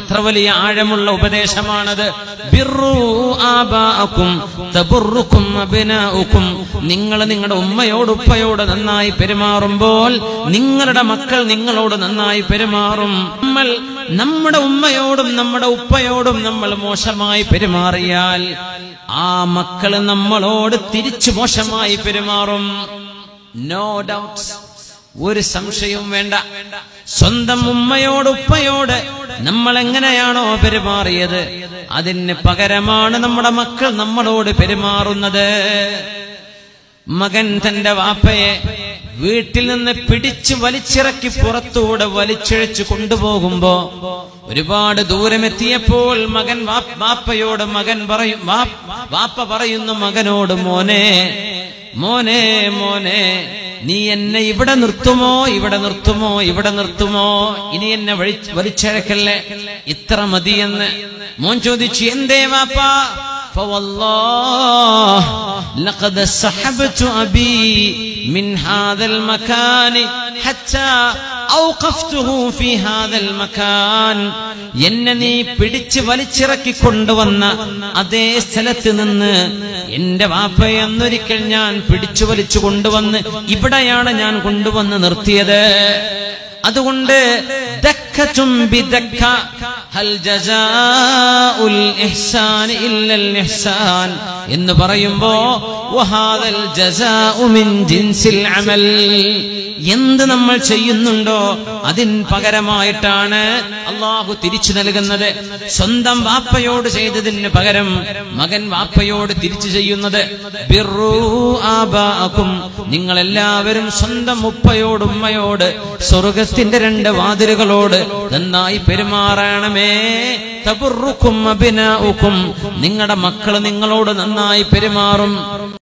എത്ര വലിയ ആഴമുള്ള ഉപദേശമാണത് ബിർറു ആബാഅക്കും തബുറുക്കും അബിനാഉക്കും നിങ്ങൾ നിങ്ങളുടെ ഉമ്മയോട് ഉപ്പയോട് നന്നായി പെരുമാറുമ്പോൾ നിങ്ങളുടെ മക്കൾ നിങ്ങളോട് നന്നായി പെരുമാറും നമ്മൾ നമ്മുടെ ഉമ്മയോടും നമ്മുടെ ഉപ്പയോടും നമ്മൾ മോശമായി പെരുമാറിയാൽ ആ മക്കള് നമ്മളോട് തിരിച്ചു മോശമായി പെരുമാറും നോ ഡൗട്ട്സ് ഒരു സംശയവും വേണ്ട സ്വന്തം ഉമ്മയോട് ഉപ്പയോട് നമ്മൾ എങ്ങനെയാണോ പെരുമാറിയത് അതിന് പകരമാണ് നമ്മുടെ മക്കൾ നമ്മളോട് പെരുമാറുന്നത് മകൻ തന്റെ വാപ്പയെ വീട്ടിൽ നിന്ന് പിടിച്ചു വലിച്ചിറക്കി പുറത്തൂടെ വലിച്ചിഴച്ചു കൊണ്ടുപോകുമ്പോ ഒരുപാട് ദൂരമെത്തിയപ്പോൾ മകൻ വാ- വാപ്പയോട് മകൻ പറയും വാ- വാപ്പ പറയുന്നു മകനോട് മോനെ മോനെ മോനെ നീ എന്നെ ഇവിടെ നിർത്തുമോ ഇവിടെ നിർത്തുമോ ഇവിടെ നിർത്തുമോ ഇനി എന്നെ വഴി വലിച്ചഴക്കല്ലേ ഇത്ര മതിയെന്ന് മോൻ ചോദിച്ചു എന്തേ വാപ്പാ فوالله لقد سحبت أبي من هذا المكان حتى أوقفته في هذا المكان എന്നെ നീ പിടിച്ച് വലിച്ചിറക്കി കൊണ്ടുവന്ന അതേ സ്ഥലത്ത് നിന്ന് എന്റെ വാപ്പയെ അന്നൊരിക്കൽ ഞാൻ പിടിച്ചു വലിച്ചു കൊണ്ടുവന്ന് ഇവിടെയാണ് ഞാൻ കൊണ്ടുവന്ന് നിർത്തിയത് അതുകൊണ്ട് ദക്കത്തും ബിദക്ക ഹൽ ജസാഉൽ ഇഹ്സാൻ ഇല്ലൽ ഇഹ്സാൻ എന്ന് പറയുമ്പോ വഹാദൽ ജസാഉ മിൻ ജിൻസിൽ അമൽ എന്ത് നമ്മൾ ചെയ്യുന്നുണ്ടോ അതിന് പകരമായിട്ടാണ് അള്ളാഹു തിരിച്ചു നൽകുന്നത് സ്വന്തം വാപ്പയോട് ചെയ്തതിന് പകരം മകൻ വാപ്പയോട് തിരിച്ചു ചെയ്യുന്നത് ബിർറൂ ആബാഅക്കും നിങ്ങൾ എല്ലാവരും സ്വന്തം ഉപ്പയോട് ഉമ്മയോട് സ്വർഗത്തിന്റെ രണ്ട് വാതിലുകളോട് നന്നായി പെരുമാറണമേ തബുറുക്കും അഭിനാവുക്കും നിങ്ങളുടെ മക്കൾ നിങ്ങളോട് നന്നായി പെരുമാറും